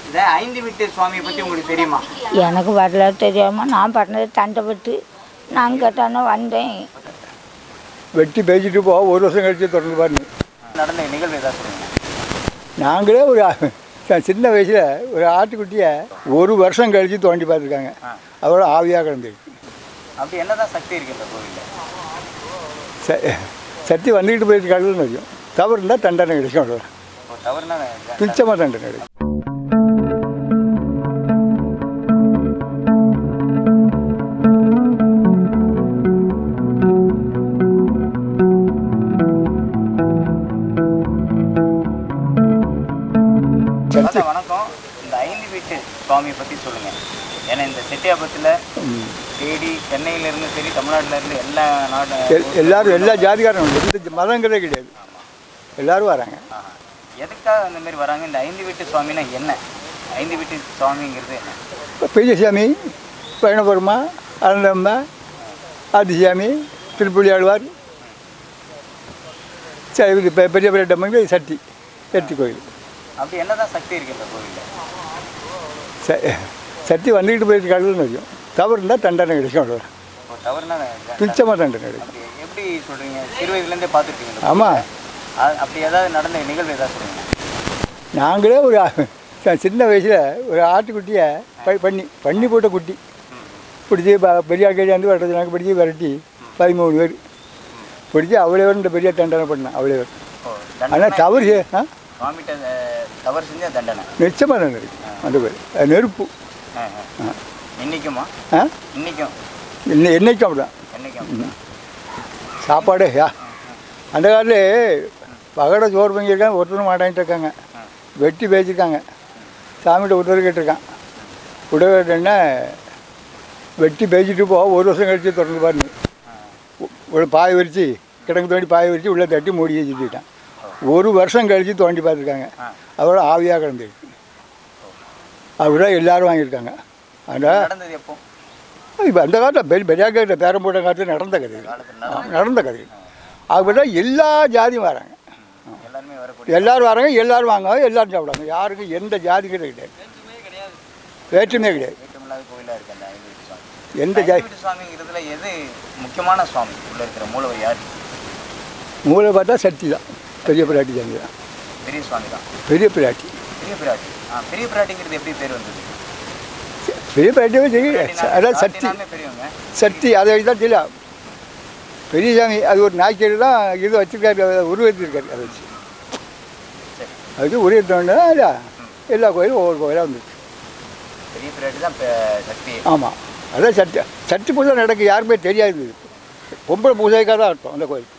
இந்த ஐந்து வீட்டு சுவாமியை பற்றி உங்களுக்கு தெரியுமா எனக்கு வரல தெரியாம நான் பண்ணது தண்டைப்பட்டு நான் கேட்டானே வந்தேன் வெட்டி பேசிட்டு போ ஒரு வருஷம் கழிச்சு தொடர்ந்து பாருங்க நடந்த நிகழ்வு ஏதாவது சொல்லுங்க நாங்களே ஒரு ச- சின்ன வயசில் ஒரு ஆட்டுக்குட்டியை ஒரு வருஷம் கழித்து தோண்டி பார்த்துருக்காங்க அதோட ஆவியாக கிடந்துருக்கு அப்படி என்னதான் சக்தி இருக்கு இந்த கோவிலில் ச சக்தி வந்துக்கிட்டு போயிருக்காங்கன்னு தெரியும் தவறு இருந்தால் தண்டனை கிடைக்கும் அவ்வளோ தவறுனா துச்சமாக தண்டனை கிடைக்கும் தாத்தா வணக்கம் இந்த ஐந்து வீட்டு சுவாமியை பற்றி சொல்லுங்க ஏன்னா இந்த செட்டியாபத்தில் தேடி சென்னையிலேருந்து சரி தமிழ்நாட்டிலேருந்து எல்லா நாடு எல் எல்லாரும் எல்லா ஜாதிகாரும் உண்டு. எந்த மதங்கிறதே கிடையாது எல்லாரும் வராங்க ஆஹா. எதுக்காக அந்த மாதிரி வராங்க இந்த ஐந்து வீட்டு சுவாமினா என்ன ஐந்து வீட்டு சுவாமிங்கிறது என்ன இப்போ பெரியசாமி பயணபுரமா அனந்தம்மா ஆதிசாமி திருப்புலி ஆழ்வார் சரி இது பெ- பெரிய பெரிய டம்மங்க சட்டி சட்டி கோயில் அப்படி என்னதான் சக்தி இருக்கு இந்த கோவிலில் ச சட்டி வந்துக்கிட்டு போயிருக்காங்கன்னு தெரியும் தவறு இருந்தால் தண்டனை கிடைக்கும் அவ்வளோ தவறுனா துச்சமாக தண்டனை கிடைக்கும் அப்படி எப்படி சொல்கிறீங்க சிறு வயதுலேருந்தே பார்த்துருக்கீங்க ஆமாம் அப்படி ஏதாவது நடந்த நிகழ்வு ஏதாவது சொல்லுங்க நாங்களே ஒரு ச- சின்ன வயசில் ஒரு ஆட்டுக்குட்டியை ப பண்ணி பண்ணி போட்ட குட்டி பிடிச்சி ப- பெரிய ஆட்கள் வரது நாங்கள் பிடிச்சி விரட்டி பதிமூணு பேர் பிடிச்சி அவ்வளோ பேர் இந்த பெரிய தண்டனை பண்ணேன் அவ்வளோ பேர் ஓ ஆனால் தண்டனை தவறு செய்- ஆ சுவாமிகிட்ட அஹ், தவறு செஞ்சா தண்டனை நிச்சயமாக தண்டனை இருக்கு அந்த பேர் அது நெருப்பு ஆ, ஆ. இன்னைக்குமா ஆ இன்னைக்கும் இன்னை என்னைக்கும் அப்படிதான் என்னைக்கும் சாப்பாடு யா அந்த காலத்தில் பகட சோறு வாங்கியிருக்காங்க ஒருத்தரும் மாட்டாங்கிட்டு இருக்காங்க வெட்டி பேசியிருக்காங்க சாமிகிட்ட உதவி கேட்டிருக்கான் உதவி கேட்டேன்னா வெட்டி பேசிட்டு போ ஒரு வருஷம் கழிச்சு திறந்து பாருங்க ஒரு பாய் விரிச்சு கிடங்கு தோண்டி பாய் விரிச்சு உள்ளே தட்டி மூடி வச்சுட்டான் ஒரு வருஷம் கழித்து தோண்டி பார்த்துருக்காங்க அதோட ஆவியாக கிடந்துருக்கு அப்படிதான் எல்லாரும் வாங்கியிருக்காங்க ஆனால் நடந்தது எப்போ இப்போ அந்த காலத்தில் பெரிய பெரிய காலத்தில் பேரம் போட்ட காலத்தில் நடந்த கதை காலத்துல நடந்த கதை அப்படின்னா எல்லா ஜாதியும் வராங்க எல்லாருமே வரக்கூடிய எல்லாரும் வராங்க எல்லாரும் வாங்குவாங்க எல்லாரும் சாப்பிடுவாங்க யாருக்கும் எந்த ஜாதிங்கிறது கிடையாது வேற்றுமையே கிடையாது வீட்டுமில்லாத கோயிலாக இருக்கு அந்த ஐந்து வீட்டு சுவாமி எந்த ஐந்து ஜாதி வீட்டு சுவாமிங்கிறதுல எது முக்கியமான சுவாமி உள்ள இருக்கிற மூலவர் யார் மூளை பார்த்தா சக்தி தான் பெரிய பிராட்டி ஜாதி தான் பெரிய சுவாமி தான் பெரிய பிராட்டி பெரிய பிராட்டி ஆ பெரிய பிராட்டிங்கிறது எப்படி பேர் வந்தது பெரிய பிராட்டியே தெரியும் பிராட்டினா- அதான் சக்தி பிராட்டினாலுமே பெரியவங்க சக்தி அதை வச்சு தான் தெரியும் பெரிய சாமி அது ஒரு நாய்க்கேடு தான் இது வச்சுருக்காரு அதை உருவத்திருக்காரு அதை வச்சு சரி அதுக்கு உருவத்தோன்னா எல்லா கோயிலும் ஒவ்வொரு கோயிலாக வந்துருக்கு பெரிய பிராட்டி தான் பே- சக்தி ஆமாம் அதான் சட்டி சட்டி பூஜை நடக்கு யாருமே தெரியாது பொம்பளை பூஜைக்காக தான் இருக்கும் அந்த கோயில்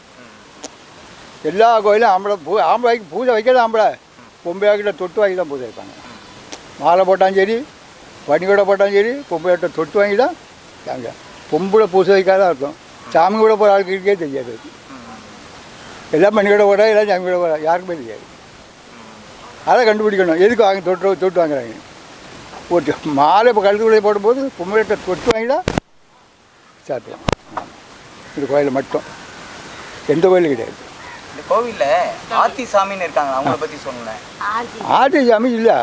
எல்லா கோயிலும் ஆம்பளை பூ ஆம்பளைக்கு பூஜை வைக்கிறது ஆம்பளை பொம்பளைக்கிட்ட தொட்டு வாங்கி தான் பூஜை வைப்பாங்க மாலை போட்டாலும் சரி பனிக்கூட போட்டாலும் சரி பொம்பளைகிட்ட தொட்டு வாங்கி தான் அங்கே பொம்பளை பூஜை வைக்காத தான் இருக்கும் சாமி கூட போகிற ஆளுக்கே தெரியாது அது. எல்லாம் பனிக்கூட போட்டா எல்லாம் சாமி கூட போகிறா யாருக்குமே தெரியாது அதை கண்டுபிடிக்கணும் எதுக்கு வாங்கி தொட்டு தொட்டு வாங்குறாங்க ஒரு மாலை இப்போ கழுத்துக்குள்ளே போடும்போது பொம்பளைகிட்ட தொட்டு வாங்கிடா சாப்பிடலாம் இந்த கோயில் மட்டும் எந்த கோயிலும் கிடையாது இந்த கோவில்ல ஆத்தி சாமின்னு இருக்காங்க அவங்கள பத்தி சொல்லுங்களேன் ஆட்டு சாமி இல்லை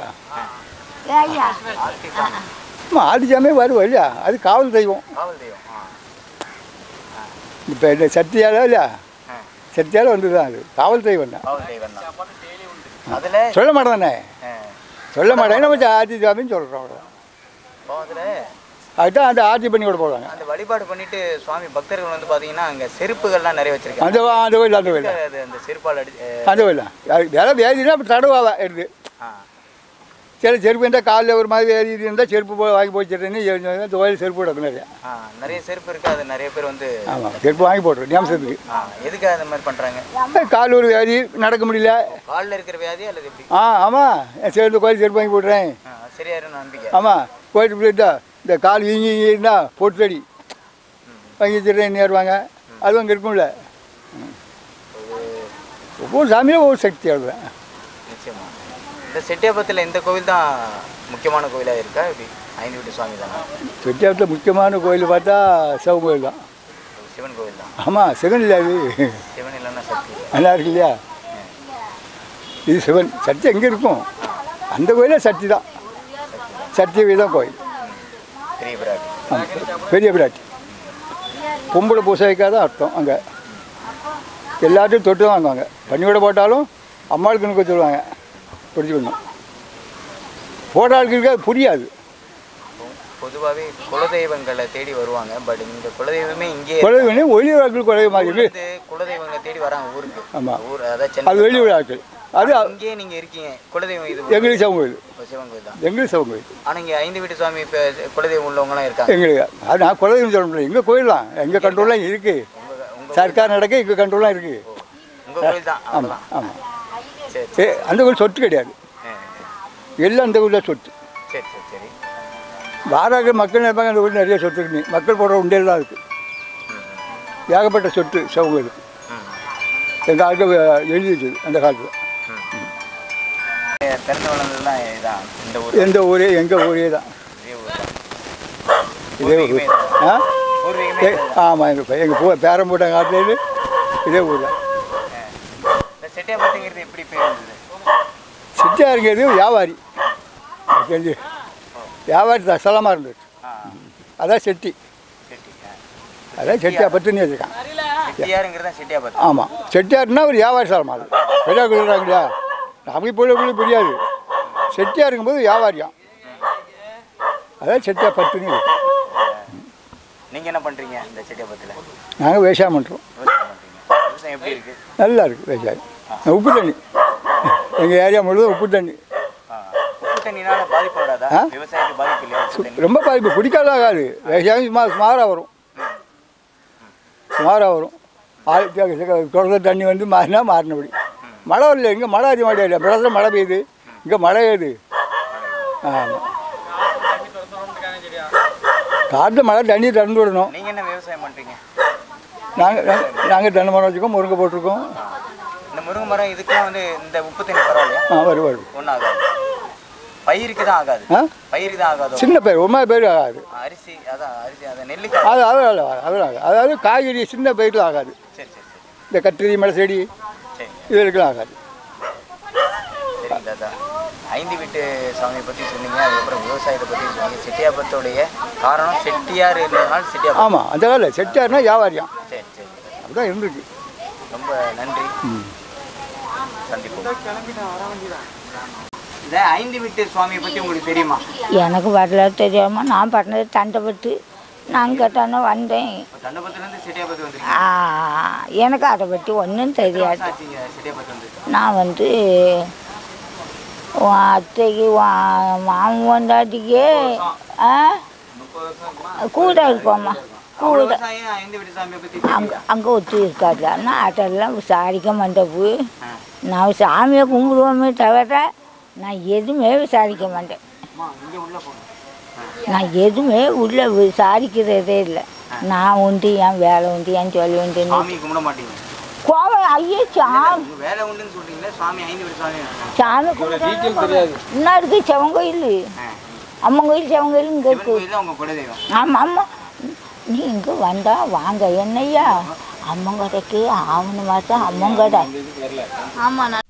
ஆத்தி சாமி ஆமாம் ஆட்டு சாமி வருவோம் இல்லையா அது காவல் தெய்வம் காவல் தெய்வம் ஆ. இப்போ இந்த சக்தியால் இல்லையா ஆ. சக்தியால் வந்து தான் அது காவல் தெய்வம் தான் காவல் தெய்வம் தான் அதுல சொல்ல மாட்டேனே ஆ, சொல்ல மாட்டேன் நம்ம ஆட்டி சாமின்னு சொல்கிறோம் அவ்வளோ இப்போ அதுல அதுதான் அந்த ஆட்சி பண்ணி கூட போடுவாங்க அந்த வழிபாடு பண்ணிட்டு சுவாமி பக்தர்கள் வந்து பாத்தீங்கன்னா அங்க செருப்புகள்லாம் நிறைய வச்சிருக்காங்க அந்த அந்த கோயில் அந்த கோயில் அது அந்த செருப்பால் அடி அஹ், அந்த கோயில் தான் வேலை வேதினா அப்போ தடவாவா எடுத்து ஆ. சில செருப்பு இருந்தால் காலில் ஒரு மாதிரி வேதி இருந்தால் செருப்பு போய் வாங்கி போச்சுன்னு இந்த கோயில் செருப்பு கிடக்கும் நிறையா ஆ, நிறைய செருப்பு இருக்கு அது நிறைய பேர் வந்து ஆமாம் செருப்பு வாங்கி போட்டுரும் நியமசத்துக்கு ஆ, எதுக்காக அந்த மாதிரி பண்றாங்க கால் ஒரு வியாதி நடக்க முடியல கால்ல இருக்கிற வியாதி அல்லது எப்படி ஆ ஆமாம் சேர்ந்து கோயில் செருப்பு வாங்கி போட்டுறேன் ஆ, சரியாயிரும் நம்பிக்கை ஆமாம் கோயிலுக்கு போயிட்டா இந்த கால் வீங்கி வீங்கி இருந்தால் போட்டு அடி வாங்கி வச்சுருந்தேன் நேருவாங்க அதுவும் அங்கே இருக்கும்ல ம். ஒவ்வொரு சாமியும் ஒவ்வொரு சக்தி அவ்வளோதான் நிச்சயமா இந்த செட்டியாபத்தில் இந்த கோவில் தான் முக்கியமான கோவிலா இருக்கா இப்படி ஐந்து வீட்டு சுவாமி தானா செட்டியாவத்தில் முக்கியமான கோயில் பார்த்தா சிவன் கோயில் தான் சிவன் கோவில் தான் ஆமாம் சிவன் இல்லை அது சிவன் இல்லைன்னா சக்தி இல்லை. நல்லா இருக்கு இல்லையா இது சிவன் சக்தி எங்கே இருக்கும் அந்த கோயிலே சக்தி தான் சத்திய வீதம் கோயில் பெரிய பிராட்டி ஆமா. பெரிய பிராட்டி பொம்பளை பூசை வைக்காத அர்த்தம் அங்கே எல்லாத்தையும் தொட்டு தான் வாங்குவாங்க பன்னியோட போட்டாலும் அம்மாளுக்கு நிற்க சொல்லுவாங்க பிடிச்சிக்கணும் போட்ட ஆளுக்கு அது புரியாது பொதுவாகவே குலதெய்வங்களை தேடி வருவாங்க பட் இந்த குலதெய்வமே இங்கே குலவை வேணி ஒளி விழாக்கள் குலவை மாதிரி இருக்கு வந்து குலதெய்வங்களை தேடி வராங்க ஊருக்கு ஆமா. ஊர் அதாவது அது சென்னை வெளி விழாக்கள் அது இங்கே நீங்க இருக்கீங்க குலதெய்வம் இது எங்களுக்கு சிவன் கோயில் சிவன் கோயில் தான் எங்களுக்கு சிவன் கோயில் ஆனா இங்க ஐந்து வீட்டு சுவாமி இப்போ குலதெய்வம் உள்ளவங்கலாம் இருக்காங்க எங்களுக்கு அது நான் குலதெய்வம் சொல்ல முடியல எங்கள் கோயில் தான் எங்கள் கண்ட்ரோல்லாம் இருக்குது உங்க உங்க சர்க்கார் நடக்க எங்கள் கண்ட்ரோல்லாம் இருக்குது உங்க கோயில் தான் ஆமாம் அவ்வளோதான் ஆமாம் சரி ஏ அந்த கோயில் சொத்து கிடையாது ஆ, எல்லாம் அந்த கோயில் சொத்து சரி சரி சரி வாராக மக்கள் நினைப்பாங்க அந்த ஊரில் நிறைய சொத்து இருக்கு மக்கள் போடுற உண்டியல் தான் இருக்குது ஏகப்பட்ட சொத்து சிவங்களுக்கு ம் எங்கள் ஆளுக்கு எழுதி வச்சது அந்த காலத்தில் ம். பிறந்து வளர்ந்ததுலாம் இதான் இந்த ஊர் எந்த ஊரே எங்கள் ஊரே தான் இதே ஊர் தான் இதே ஊர் பூர்வீகமே ஆ பூர்வீகமே ஏ ஆமாம் எங்கள் எங்கள் பூ பேரம் போட்ட காட்டிலேருந்து இதே ஊர் தான் இந்த செட்டியாபட்டிங்கிறது எப்படி பேர் இருந்தது சிட்டியாக இருக்கிறது வியாபாரி எனக்கு தெரிஞ்சு வியாபாரி தான் ஸ்தலமாக இருந்தது ஆ அதான் செட்டி செட்டி ஆ. அதான் செட்டியாக பத்துன்னு வச்சுருக்கான் செட்டியாருங்கிறது தான் செட்டியாபத்து ஆமாம் செட்டியார்னா ஒரு வியாபாரி ஸ்தலமா அது பெரியா சொல்கிறாங்க இல்லையா நமக்கு இப்போ புரியாது செட்டியாக இருக்கும்போது வியாபாரியாம் அதான் செட்டியாக பத்துன்னு இருக்கு. நீங்க என்ன பண்றீங்க இந்த செட்டியாபத்துல நாங்கள் விவசாயம் பண்ணுறோம் விவசாயம் பண்றீங்க விவசாயம் எப்படி இருக்கு நல்லா இருக்குது விவசாயம் உப்பு தண்ணி எங்கள் ஏரியா முழுவதும் உப்பு தண்ணி ஆ. உப்பு தண்ணினால பாதிப்பு வராதா ஆ? விவசாயத்துக்கு பாதிப்பு இல்லையா உப்பு தண்ணி ரொம்ப பாதிப்பு பிடிக்காத ஆகாது விவசாயம் சும்மா சுமாராக வரும் சுமாராக வரும் ஆள் குளத்துல தண்ணி வந்து மாறினா மாறினபடி மழை வரல இங்கே மழை அதிகமாக இல்லை பிரதம் மழை பெய்யுது இங்கே மழை ஏது ஆமாம் காட்டில் மழை தண்ணி திறந்து விடணும் நீங்க என்ன விவசாயம் பண்றீங்க நாங்கள் நாங்கள் தென்னை மரம் வச்சுருக்கோம் முருங்கை போட்டிருக்கோம் இந்த முருங்கை மரம் இதுக்கெல்லாம் வந்து இந்த உப்பு தண்ணி பரவாயில்லையா ஆ வரும் வரும் ஒன்றும் ஆகாது பயிருக்கு தான் ஆகாது ஆ பயிருக்கு தான் ஆகாதோ சின்ன பயிர் ஒன்றா பேர் ஆகாது அரிசி அதான் அரிசி அதான் நெல்லுக்கு அது அது அது அதாவது காய்கறி சின்ன பயிரில் ஆகாது சரி சரி சரி இந்த கத்திரி மலை செடி சரி இதுகளுக்கெல்லாம் ஆகாது சரி தாத்தா ஐந்து வீட்டு சாமியை பற்றி சொன்னீங்க அதுக்கப்புறம் விவசாயத்தை பற்றி சொன்னீங்க செட்டியாபத்தோடைய காரணம் செட்டியார் இருந்ததுனால செட்டியாபத் ஆமாம் அந்த காலம் செட்டியார்னா வியாபாரியம் சரி சரி அப்படிதான் இருந்திருக்கு ரொம்ப நன்றி ம் சந்திப்போம் இந்த ஐந்து வீட்டு சுவாமியை பற்றி உங்களுக்கு தெரியுமா எனக்கு வரல தெரியாம நான் பண்ணது தண்டைப்பட்டு நான் கேட்டானே வந்தேன் இப்போ தண்டபத்துலேருந்து செட்டியாபத்து வந்துருக்கீங்க ஆ, எனக்கு அதை பற்றி ஒன்றும் தெரியாது ஆச்சுங்க செட்டியாபத்து வந்து நான் வந்து உன் அத்தைக்கு உன் மாமன் வந்தாட்டிக்கு ஆ முப்பது வருஷம் இருக்குமா கூட இருக்கோம்மா அவ்வளோ கூட விவசாயம் ஐந்து வீட்டு சாமியை பற்றி அங்கே அங்கே ஒத்து இருக்காது நான் அதெல்லாம் விசாரிக்க மாட்டேன் ஆ நான் சாமியை கும்பிடுவோமே தவிர நான் எதுவுமே விசாரிக்க மாட்டேன் அம்மா இங்கே உள்ளே போகணும் நான் எதுவுமே உள்ள விசாரிக்கிறதே இல்லை நான் உண்டு என் வேலை உண்டு என் சொல்லி உண்டுன்னு சாமியை கும்பிட மாட்டீங்க கோவை ஐயே சாமி உங்க வேலை உண்டுன்னு சொல்றீங்களே சுவாமி ஐந்து வீட்டு சுவாமி சாமி கும்பிடுறாங்க இன்னும் இருக்கு சிவன் கோயில் ஆ. அம்மன் கோயில் சிவன் கோயில் இங்கே சிவன் இருக்கு கோயில் தான் உங்க குலதெய்வம் ஆமாம் ஆமாம் நீ இங்கே வந்தா வாங்க என்னய்யா அம்மன் கடைக்கு ஆவணமாக தான் அம்மன் கடை ஆமாம்